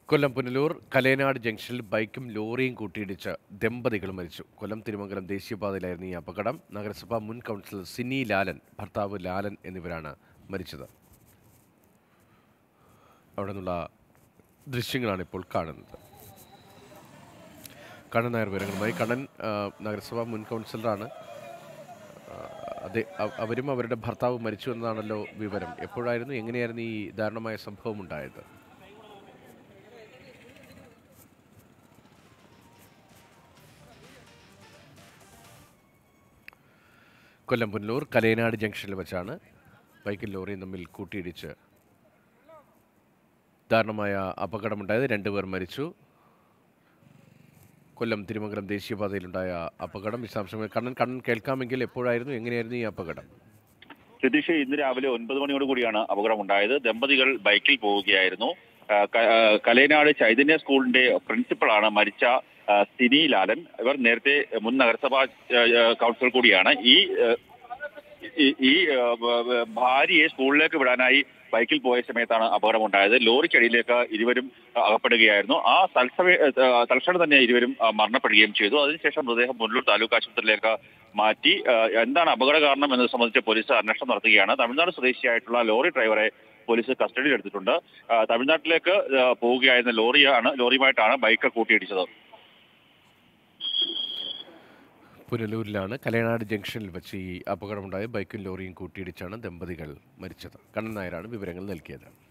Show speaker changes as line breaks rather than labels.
കൊല്ലം പുനലൂർ കലേനാട് ജംഗ്ഷനിൽ ബൈക്കും ലോറിയും കൂട്ടിയിടിച്ച് ദമ്പതികൾ മരിച്ചു കൊല്ലം തിരുമംഗലം ദേശീയപാതയിലായിരുന്നു ഈ അപകടം നഗരസഭാ മുൻ കൗൺസിലർ സിനി ലാലൻ ഭർത്താവ് ലാലൻ എന്നിവരാണ് മരിച്ചത് അവിടെ നിന്നുള്ള ദൃശ്യങ്ങളാണ് ഇപ്പോൾ കാണുന്നത് കണ്ണൻ നായർ വിവരങ്ങളുമായി കണ്ണൻ ആ, നഗരസഭാ മുൻ കൗൺസിലറാണ് ആ, അതെ അവ- അവരും അവരുടെ ഭർത്താവ് മരിച്ചു എന്നതാണല്ലോ വിവരം എപ്പോഴായിരുന്നു എങ്ങനെയായിരുന്നു ഈ ദാരുണമായ സംഭവം ഉണ്ടായത് കൊല്ലം പുനലൂർ കലേനാട് ജംഗ്ഷനിൽ വെച്ചാണ് ബൈക്കും ലോറിയും തമ്മിൽ കൂട്ടിയിടിച്ച് ദാരുണമായ അപകടമുണ്ടായത് രണ്ടുപേർ മരിച്ചു കൊല്ലം തിരുമംഗലം ദേശീയപാതയിലുണ്ടായ അപകടം വിശദാംശങ്ങൾ കണ്ണൻ കണ്ണൻ കേൾക്കാമെങ്കിൽ എപ്പോഴായിരുന്നു എങ്ങനെയായിരുന്നു ഈ അപകടം
രതീഷ് ഇന്ന് രാവിലെ ഒൻപത് മണിയോട് കൂടിയാണ് അപകടമുണ്ടായത് ദമ്പതികൾ ബൈക്കിൽ പോവുകയായിരുന്നു ആ, ക- ആ, കലേനാട് ചൈതന്യ സ്കൂളിന്റെ പ്രിൻസിപ്പളാണ് മരിച്ച ആ, സിനി ലാലൻ ഇവർ നേരത്തെ മുൻ നഗരസഭാ ആ, ആ, കൗൺസിലർ കൂടിയാണ് ഈ ആ, ഈ- ഈ ആ, ബ- ബ- ഭാര്യയെ സ്കൂളിലേക്ക് വിടാനായി ബൈക്കിൽ പോയ സമയത്താണ് അപകടമുണ്ടായത് ലോറിക്കടിയിലേക്ക് ഇരുവരും അകപ്പെടുകയായിരുന്നു ആ തത്സമയ ആ, തൽക്ഷണം തന്നെ ഇരുവരും ആ, മരണപ്പെടുകയും ചെയ്തു അതിനുശേഷം മൃതദേഹം മുല്ലൂർ താലൂക്ക് ആശുപത്രിയിലേക്ക് മാറ്റി ആ, എന്താണ് അപകട കാരണം എന്നത് സംബന്ധിച്ച് പോലീസ് അന്വേഷണം നടത്തുകയാണ് തമിഴ്നാട് സ്വദേശിയായിട്ടുള്ള ലോറി ഡ്രൈവറെ പോലീസ് കസ്റ്റഡിയിൽ എടുത്തിട്ടുണ്ട് ആ, തമിഴ്നാട്ടിലേക്ക് ആ, പോവുകയായിരുന്ന ലോറിയാണ് ലോറിയുമായിട്ടാണ് ബൈക്ക് കൂട്ടിയിടിച്ചത്
പുനലൂരിലാണ് കലേനാട് ജംഗ്ഷനിൽ വെച്ച് ഈ അപകടമുണ്ടായ ബൈക്കും ലോറിയും കൂട്ടിയിടിച്ചാണ് ദമ്പതികൾ മരിച്ചത് കണ്ണൻ നായരാണ് വിവരങ്ങൾ നൽകിയത്